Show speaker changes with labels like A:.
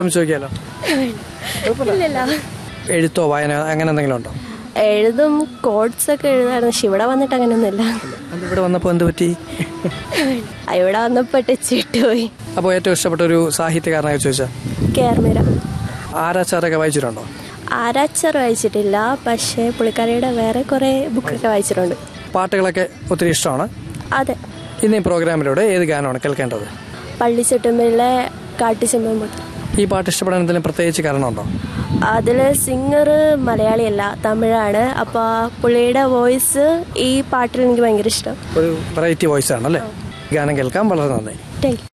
A: ചോദിക്കാലോ
B: ഇല്ലല്ലോ
A: എഴുത്തോ വായന അങ്ങനെ എന്തെങ്കിലും ഉണ്ടോ
B: എഴുതും കോഡ്സ് ഒക്കെ എഴുതായിരുന്നു പക്ഷെ ഇവിടെ വന്നിട്ട് അങ്ങനെയൊന്നുമില്ല
A: അത് ഇവിടെ വന്നപ്പോൾ എന്ത് പറ്റി
B: ഇവിടെ വന്നപ്പോൾ ടച്ച് വിട്ടുപോയി
A: അപ്പോൾ ഏറ്റവും ഇഷ്ടപ്പെട്ട ഒരു സാഹിത്യകാരനെ ചോദിച്ചാൽ
B: കേർമിര
A: ആരാച്ചാരൊക്കെ വായിച്ചിട്ടുണ്ടോ
B: ആരാച്ചർ വായിച്ചിട്ടില്ല പക്ഷേ പുള്ളിക്കാരിയുടെ വേറെ കുറേ ബുക്കൊക്കെ വായിച്ചിട്ടുണ്ട്
A: പാട്ടുകളൊക്കെ ഒത്തിരി ഇഷ്ടമാണ്
B: അതെ
A: ഇന്ന് ഈ പ്രോഗ്രാമിലൂടെ ഏത് ഗാനമാണ് കേൾക്കേണ്ടത്
B: പള്ളിച്ചെട്ടുമ്പിലെ കാട്ടിച്ചെമ്പൻ മുത്ത്
A: ഈ പാട്ട് ഇഷ്ടപ്പെടാൻ എന്തെങ്കിലും പ്രത്യേകിച്ച് കാരണമുണ്ടോ
B: അതിൽ സിംഗർ മലയാളിയല്ല തമിഴാണ് അപ്പോൾ പുള്ളിയുടെ വോയിസ് ഈ പാട്ടിൽ എനിക്ക് ഭയങ്കര ഇഷ്ടം
A: ഒരു വെറൈറ്റി വോയിസ് ആണല്ലേ ഗാനം കേൾക്കാൻ വളരെ നന്ദി
B: താങ്ക് യു